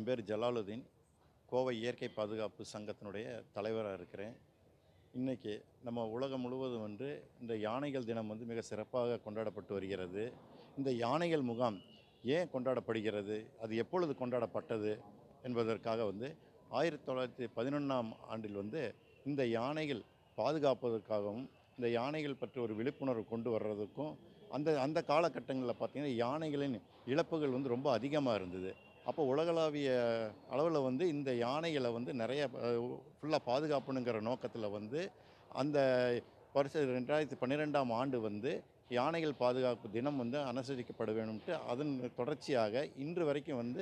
என் பேர் ஜலாலுதீன் கோவை இயற்கை பாதுகாப்பு சங்கத்தினுடைய தலைவராக இருக்கிறேன் இன்றைக்கி நம்ம உலகம் முழுவதும் வந்து இந்த யானைகள் தினம் வந்து மிக சிறப்பாக கொண்டாடப்பட்டு வருகிறது இந்த யானைகள் முகாம் ஏன் கொண்டாடப்படுகிறது அது எப்பொழுது கொண்டாடப்பட்டது என்பதற்காக வந்து ஆயிரத்தி தொள்ளாயிரத்தி பதினொன்றாம் ஆண்டில் வந்து இந்த யானைகள் பாதுகாப்பதற்காகவும் இந்த யானைகள் பற்றி ஒரு விழிப்புணர்வு கொண்டு வர்றதுக்கும் அந்த அந்த காலகட்டங்களில் பார்த்திங்கன்னா யானைகளின் இழப்புகள் வந்து ரொம்ப அதிகமாக இருந்தது அப்போ உலகளாவிய அளவில் வந்து இந்த யானைகளை வந்து நிறைய ஃபுல்லாக பாதுகாப்புனுங்கிற நோக்கத்தில் வந்து அந்த வருஷம் ரெண்டாயிரத்தி பன்னிரெண்டாம் ஆண்டு வந்து யானைகள் பாதுகாப்பு தினம் வந்து அனுசரிக்கப்பட வேணும்ட்டு அதன் தொடர்ச்சியாக இன்று வரைக்கும் வந்து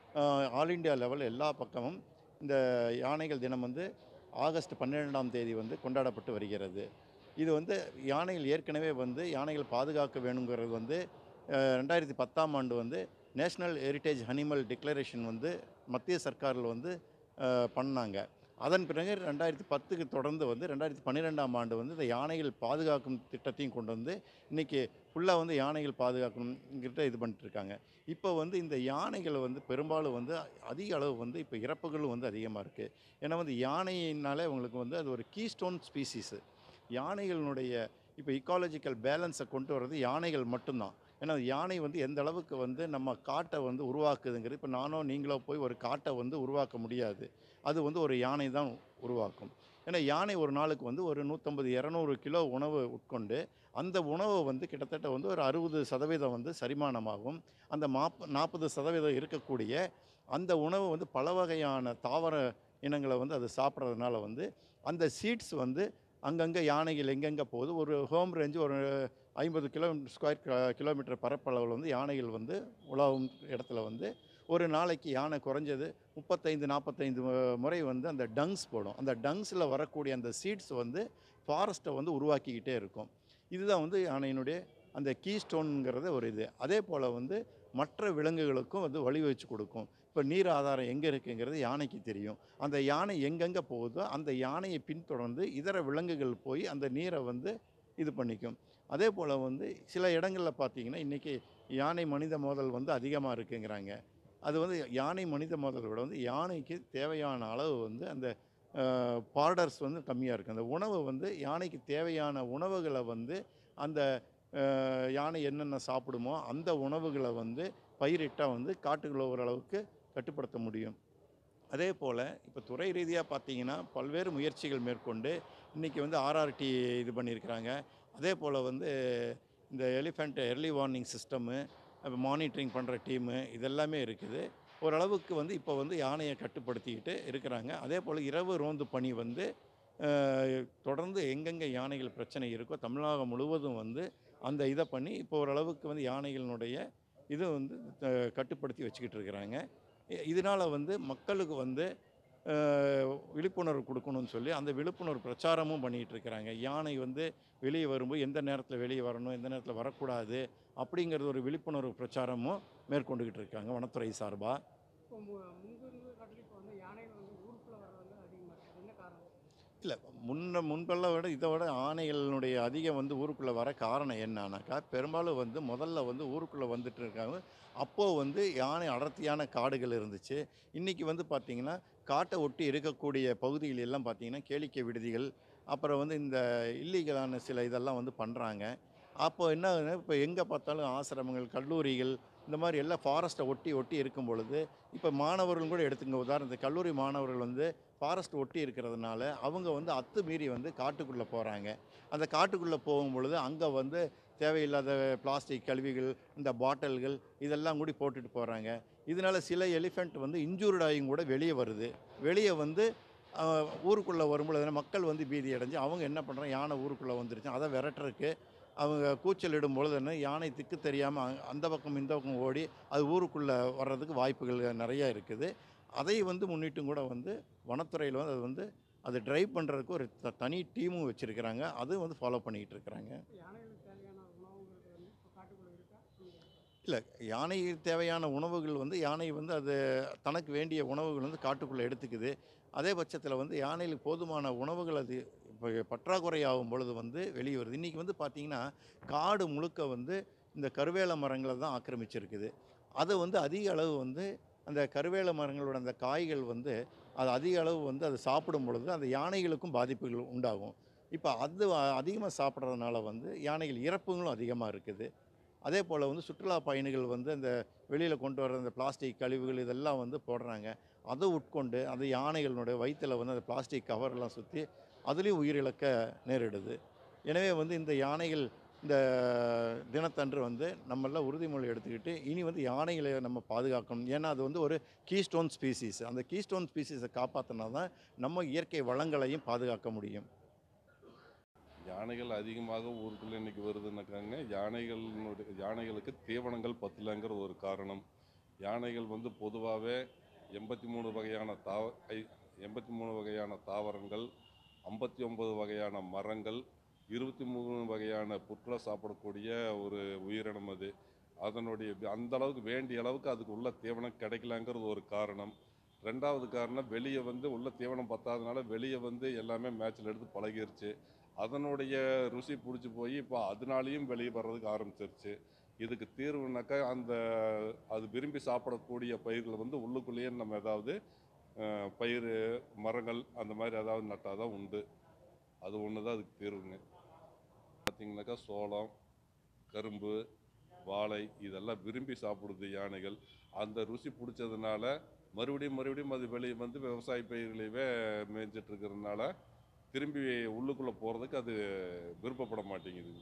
ஆல் இண்டியா லெவல் எல்லா பக்கமும் இந்த யானைகள் தினம் வந்து ஆகஸ்ட் பன்னிரெண்டாம் தேதி வந்து கொண்டாடப்பட்டு வருகிறது இது வந்து யானைகள் ஏற்கனவே வந்து யானைகள் பாதுகாக்க வேணுங்கிறது வந்து அஹ், ரெண்டாயிரத்தி பத்தாம் ஆண்டு வந்து நேஷ்னல் ஹெரிட்டேஜ் அனிமல் டிக்ளரேஷன் வந்து மத்திய சர்க்காரில் வந்து அஹ், பண்ணாங்க அதன் பிறகு ரெண்டாயிரத்தி பத்துக்கு தொடர்ந்து வந்து ரெண்டாயிரத்தி பன்னிரெண்டாம் ஆண்டு வந்து இந்த யானைகள் பாதுகாக்கும் திட்டத்தையும் கொண்டு வந்து இன்றைக்கி ஃபுல்லாக வந்து யானைகள் பாதுகாக்கணுங்கிட்ட இது பண்ணிட்டு இருக்காங்க இப்போ வந்து இந்த யானைகள் வந்து பெரும்பாலும் வந்து அதிக அளவு வந்து இப்போ இறப்புகளும் வந்து அதிகமாக இருக்குது ஏன்னா வந்து யானையினாலே உங்களுக்கு வந்து அது ஒரு கீஸ்டோன் ஸ்பீசிஸு யானைகளினுடைய இப்போ இக்காலஜிக்கல் பேலன்ஸை கொண்டு வர்றது யானைகள் மட்டும்தான் ஏன்னா யானை வந்து எந்த அளவுக்கு வந்து நம்ம காட்டை வந்து உருவாக்குதுங்கிறது இப்போ நானோ நீங்களோ போய் ஒரு காட்டை வந்து உருவாக்க முடியாது அது வந்து ஒரு யானை தான் உருவாக்கும் ஏன்னா யானை ஒரு நாளுக்கு வந்து ஒரு நூற்றம்பது இரநூறு கிலோ உணவு உட்கொண்டு அந்த உணவை வந்து கிட்டத்தட்ட வந்து ஒரு அறுபது சதவீதம் வந்து சரிமானமாகும் அந்த மாப் நாற்பது சதவீதம் இருக்கக்கூடிய அந்த உணவு வந்து பல வகையான தாவர இனங்களை வந்து அது சாப்பிட்றதுனால வந்து அந்த சீட்ஸ் வந்து அங்கங்கே யானைகள் எங்கெங்கே போகுது ஒரு ஹோம் ரேஞ்சு ஒரு ஐம்பது கிலோ ஸ்கொயர் கிலோமீட்டர் பரப்பளவில் வந்து யானைகள் வந்து உலாவும் இடத்துல வந்து ஒரு நாளைக்கு யானை குறைஞ்சது முப்பத்தைந்து நாற்பத்தைந்து முறை வந்து அந்த டங்ஸ் போடும் அந்த டங்ஸில் வரக்கூடிய அந்த சீட்ஸ் வந்து ஃபாரஸ்ட்டை வந்து உருவாக்கிக்கிட்டே இருக்கும் இதுதான் வந்து யானையினுடைய அந்த கீஸ்டோனுங்கிறது ஒரு இது அதே போல் வந்து மற்ற விலங்குகளுக்கும் வந்து வழிவகுச்சு கொடுக்கும் இப்போ நீர் ஆதாரம் எங்கே இருக்குங்கிறது யானைக்கு தெரியும் அந்த யானை எங்கெங்கே போகுதோ அந்த யானையை பின்தொடர்ந்து இதர விலங்குகள் போய் அந்த நீரை வந்து இது பண்ணிக்கும் அதே போல் வந்து சில இடங்களில் பார்த்தீங்கன்னா இன்றைக்கி யானை மனித மோதல் வந்து அதிகமாக இருக்குங்கிறாங்க அது வந்து யானை மனித மோதலை விட வந்து யானைக்கு தேவையான அளவு வந்து அந்த பார்டர்ஸ் வந்து கம்மியாக இருக்குது அந்த உணவு வந்து யானைக்கு தேவையான உணவுகளை வந்து அந்த அஹ், யானை என்னென்ன சாப்பிடுமோ அந்த உணவுகளை வந்து பயிரிட்டால் வந்து காட்டுக்குள்ள ஓரளவுக்கு கட்டுப்படுத்த முடியும் அதே போல் இப்போ துறை ரீதியாக பார்த்தீங்கன்னா பல்வேறு முயற்சிகள் மேற்கொண்டு இன்றைக்கி வந்து ஆர்ஆர்டி இது பண்ணியிருக்கிறாங்க அதே போல் வந்து இந்த elephant early warning system monitoring பண்ணுற டீமு இதெல்லாமே இருக்குது ஓரளவுக்கு வந்து இப்போ வந்து யானையை கட்டுப்படுத்திக்கிட்டு இருக்கிறாங்க அதே போல் இரவு ரோந்து பணி வந்து அஹ், தொடர்ந்து எங்கெங்கே யானைகள் பிரச்சனை இருக்கோ தமிழகம் முழுவதும் வந்து அந்த இதை பண்ணி இப்போ ஓரளவுக்கு வந்து யானைகளினுடைய இது வந்து அஹ், கட்டுப்படுத்தி வச்சுக்கிட்டு இருக்கிறாங்க இ- இதனால வந்து மக்களுக்கு வந்து அஹ், விழிப்புணர்வு கொடுக்கணும்னு சொல்லி அந்த விழிப்புணர்வு பிரச்சாரமும் பண்ணிகிட்டு இருக்கிறாங்க யானை வந்து வெளியே வரும்போது எந்த நேரத்தில் வெளியே வரணும் எந்த நேரத்தில் வரக்கூடாது அப்படிங்கிறது ஒரு விழிப்புணர்வு பிரச்சாரமும் மேற்கொண்டுக்கிட்டு இருக்காங்க வனத்துறை சார்பாக இப்போ மு- முன்பு இருந்ததை காட்டிலும் இப்போ வந்து யானைகள் வந்து ஊருக்குள்ளே வர்றது வந்து அதிகமாக இருக்குது என்ன காரணம் இல்லை முன்ன முன்பெல்லாம் விட இதை விட ஆணைகளினுடைய அதிகம் வந்து ஊருக்குள்ளே வர காரணம் என்னன்னாக்கா பெரும்பாலும் வந்து முதல்ல வந்து ஊருக்குள்ளே வந்துட்டு இருக்காங்க அப்போது வந்து யானை அடர்த்தியான காடுகள் இருந்துச்சு இன்றைக்கி வந்து பார்த்திங்கன்னா காட்டை ஒட்டி இருக்கக்கூடிய பகுதிகள் எல்லாம் பார்த்திங்கன்னா கேளிக்கை விடுதிகள் அப்புறம் வந்து இந்த இல்லீகலான சில இதெல்லாம் வந்து பண்ணுறாங்க அப்போ என்ன ஆகுதுன்னா இப்போ எங்கே பார்த்தாலும் ஆசிரமங்கள் கல்லூரிகள் இந்த மாதிரி எல்லாம் ஃபாரஸ்ட்டை ஒட்டி ஒட்டி இருக்கும் பொழுது இப்போ மாணவர்கள் கூட எடுத்துங்க உதாரணத்துக்கு கல்லூரி மாணவர்கள் வந்து ஃபாரஸ்ட் ஒட்டி இருக்கிறதுனால அவங்க வந்து அத்துமீறி வந்து காட்டுக்குள்ளே போகிறாங்க அந்த காட்டுக்குள்ளே போகும் பொழுது அங்கே வந்து தேவையில்லாத பிளாஸ்டிக் கழிவுகள் இந்த பாட்டில்கள் இதெல்லாம் கூட போட்டுட்டு போகிறாங்க இதனால சில எலிஃபெண்ட் வந்து இன்ஜூர்ட் ஆகியும் கூட வெளியே வருது வெளியே வந்து அஹ், ஊருக்குள்ளே வரும்பொழுது மக்கள் வந்து பீதி அடைஞ்சு அவங்க என்ன பண்ணுறாங்க யானை ஊருக்குள்ளே வந்துருச்சு அதை விரட்டுறதுக்கு அவங்க கூச்சல் இடும் பொழுது என்ன யானை திக்கு தெரியாமல் அந்த பக்கம் இந்த பக்கம் ஓடி அது ஊருக்குள்ளே வர்றதுக்கு வாய்ப்புகள் நிறையா இருக்குது அதை வந்து முன்னிட்டும் கூட வந்து வனத்துறையில் வந்து அது வந்து அது ட்ரைவ் பண்ணுறதுக்கு ஒரு த- தனி டீமும் வச்சுருக்கிறாங்க அதுவும் வந்து ஃபாலோ பண்ணிக்கிட்டு இருக்கிறாங்க இப்போ யானைகளுக்கு தேவையான உணவுங்கிறது வந்து இப்போ காட்டுக்குள்ளே இருக்கா இல்லையா? இல்லை யானை தேவையான உணவுகள் வந்து யானை வந்து அது தனக்கு வேண்டிய உணவுகள் வந்து காட்டுக்குள்ளே எடுத்துக்குது அதே பட்சத்தில் வந்து யானைகளுக்கு போதுமான உணவுகள் அது இப்போ பற்றாக்குறையாகும் பொழுது வந்து வெளியே வருது இன்றைக்கி வந்து பார்த்திங்கன்னா காடு முழுக்க வந்து இந்த கருவேல மரங்களை தான் ஆக்கிரமிச்சிருக்குது அதை வந்து அதிக அளவு வந்து அந்த கருவேல மரங்களோட அந்த காய்கள் வந்து அது அதிக அளவு வந்து அது சாப்பிடும் பொழுது அந்த யானைகளுக்கும் பாதிப்புகள் உண்டாகும் இப்போ அது அதிகமாக சாப்பிட்றதுனால வந்து யானைகள் இறப்புகளும் அதிகமாக இருக்குது அதே போல் வந்து சுற்றுலா பயணிகள் வந்து அந்த வெளியில் கொண்டு வர அந்த பிளாஸ்டிக் கழிவுகள் இதெல்லாம் வந்து போடுறாங்க அதை உட்கொண்டு அந்த யானைகளினுடைய வயிற்றில் வந்து அந்த பிளாஸ்டிக் கவரெல்லாம் சுற்றி அதுலேயும் உயிரிழக்க நேரிடுது எனவே வந்து இந்த யானைகள் இந்த தினத்தன்று வந்து நம்மளாம் உறுதிமொழி எடுத்துக்கிட்டு இனி வந்து யானைகளை நம்ம பாதுகாக்கணும் ஏன்னா அது வந்து ஒரு கீஸ்டோன் ஸ்பீசிஸ் அந்த கீஸ்டோன் ஸ்பீசிஸை காப்பாற்றினா தான் நம்ம இயற்கை வளங்களையும் பாதுகாக்க முடியும் யானைகள் அதிகமாக ஊருக்குள்ளே இன்னைக்கு வருதுன்னாக்காங்க யானைகளினுடைய யானைகளுக்கு தீவனங்கள் பத்தலைங்கிற ஒரு காரணம் யானைகள் வந்து பொதுவாகவே எண்பத்தி மூணு வகையான தாவ எண்பத்தி மூணு வகையான தாவரங்கள் ஐம்பத்தி ஒன்பது வகையான மரங்கள் இருபத்தி மூணு வகையான புற்களை சாப்பிடக்கூடிய ஒரு உயிரினம் அது அதனுடைய அந்த அளவுக்கு வேண்டிய அளவுக்கு அதுக்கு உள்ள தீவனம் கிடைக்கலங்கிறது ஒரு காரணம் ரெண்டாவது காரணம் வெளியே வந்து உள்ள தீவனம் பத்தாதனால வெளியே வந்து எல்லாமே மேட்ச்சில் எடுத்து பழகிருச்சு அதனுடைய ருசி பிடிச்சி போய் இப்போ அதனாலேயும் வெளியே வர்றதுக்கு ஆரம்பிச்சிருச்சு இதுக்கு தீர்வுனாக்கா அந்த அது விரும்பி சாப்பிடக்கூடிய பயிர்களை வந்து உள்ளுக்குள்ளேயே நம்ம ஏதாவது அஹ், பயிர் மரங்கள் அந்த மாதிரி ஏதாவது நட்டால் தான் உண்டு அது ஒன்று தான் அதுக்கு தீர்வுங்க பார்த்தீங்கன்னாக்கா சோளம் கரும்பு வாழை இதெல்லாம் விரும்பி சாப்பிடுது யானைகள் அந்த ருசி பிடிச்சதுனால மறுபடியும் மறுபடியும் அது வெளியே வந்து விவசாய பயிர்களையவே மேய்ஞ்சிட்டு இருக்கிறதுனால திரும்பி உள்ளுக்குள்ளே போகிறதுக்கு அது விருப்பப்பட மாட்டேங்குது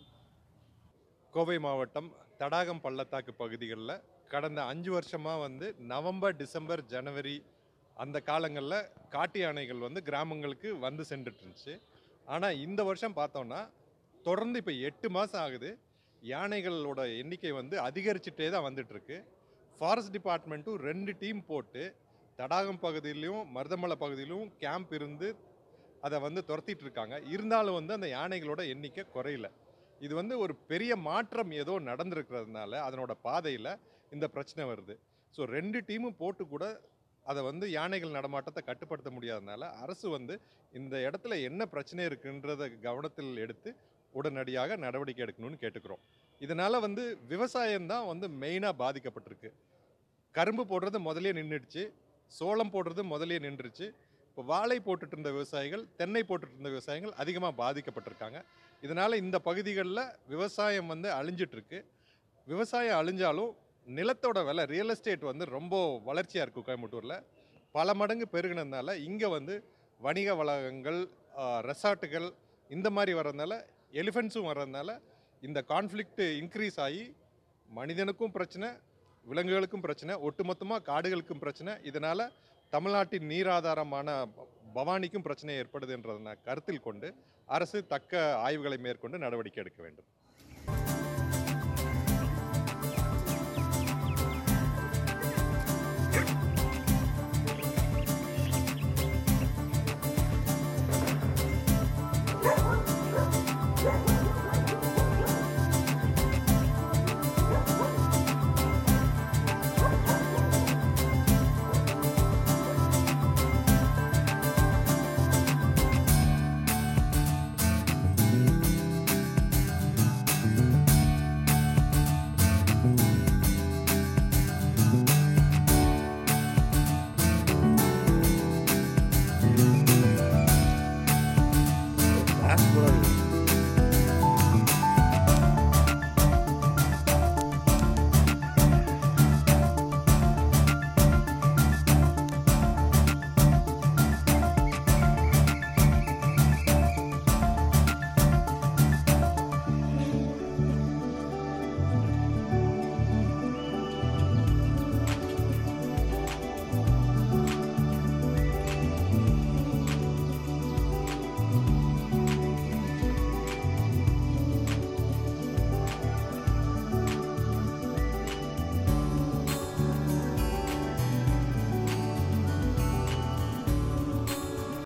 கோவை மாவட்டம் தடாகம் பள்ளத்தாக்கு பகுதிகளில் கடந்த அஞ்சு வருஷமாக வந்து நவம்பர் டிசம்பர் ஜனவரி அந்த காலங்களில் காட்டு யானைகள் வந்து கிராமங்களுக்கு வந்து சென்றுட்டு இருந்துச்சு ஆனால் இந்த வருஷம் பார்த்தோன்னா தொடர்ந்து இப்போ எட்டு மாதம் ஆகுது யானைகளோட எண்ணிக்கை வந்து அதிகரிச்சுட்டே தான் வந்துட்டுருக்கு ஃபாரஸ்ட் டிபார்ட்மெண்ட்டும் ரெண்டு டீம் போட்டு தடாகம் பகுதியிலையும் மருதமலை பகுதியிலும் கேம்ப் இருந்து அதை வந்து துரத்திட்டு இருக்காங்க இருந்தாலும் வந்து அந்த யானைகளோட எண்ணிக்கை குறையல இது வந்து ஒரு பெரிய மாற்றம் ஏதோ நடந்திருக்கிறதுனால அதனோட பாதையில் இந்த பிரச்சனை வருது ஸோ ரெண்டு டீமும் போட்டு கூட அதை வந்து யானைகள் நடமாட்டத்தை கட்டுப்படுத்த முடியாதனால அரசு வந்து இந்த இடத்துல என்ன பிரச்சனை இருக்குன்றத கவனத்தில் எடுத்து உடனடியாக நடவடிக்கை எடுக்கணும்னு கேட்டுக்கிறோம் இதனால் வந்து விவசாயம்தான் வந்து மெயினாக பாதிக்கப்பட்டிருக்கு கரும்பு போடுறது முதலே நின்றுடுச்சு சோளம் போடுறது முதலே நின்றுச்சு இப்போ வாழை போட்டுட்டு இருந்த விவசாயிகள் தென்னை போட்டுட்டு இருந்த விவசாயிகள் அதிகமாக பாதிக்கப்பட்டிருக்காங்க இதனால் இந்த பகுதிகளில் விவசாயம் வந்து அழிஞ்சிட்டு இருக்கு விவசாயம் அழிஞ்சாலும் நிலத்தோட விலை ரியல் எஸ்டேட் வந்து ரொம்ப வளர்ச்சியாக இருக்கும் கோயம்புத்தூரில் பல மடங்கு பெருகினதுனால இங்கே வந்து வணிக வளாகங்கள் ரெசார்ட்டுகள் இந்த மாதிரி வர்றதுனால எலிஃபென்ட்ஸும் வர்றதுனால இந்த கான்ஃப்ளிக்ட் இன்க்ரீஸ் ஆகி மனிதனுக்கும் பிரச்சனை விலங்குகளுக்கும் பிரச்சனை ஒட்டுமொத்தமாக காடுகளுக்கும் பிரச்சனை இதனால் தமிழ்நாட்டின் நீராதாரமான ப- பவானிக்கும் பிரச்சனை ஏற்படுதுன்றதை கருத்தில் கொண்டு அரசு தக்க ஆய்வுகளை மேற்கொண்டு நடவடிக்கை எடுக்க வேண்டும்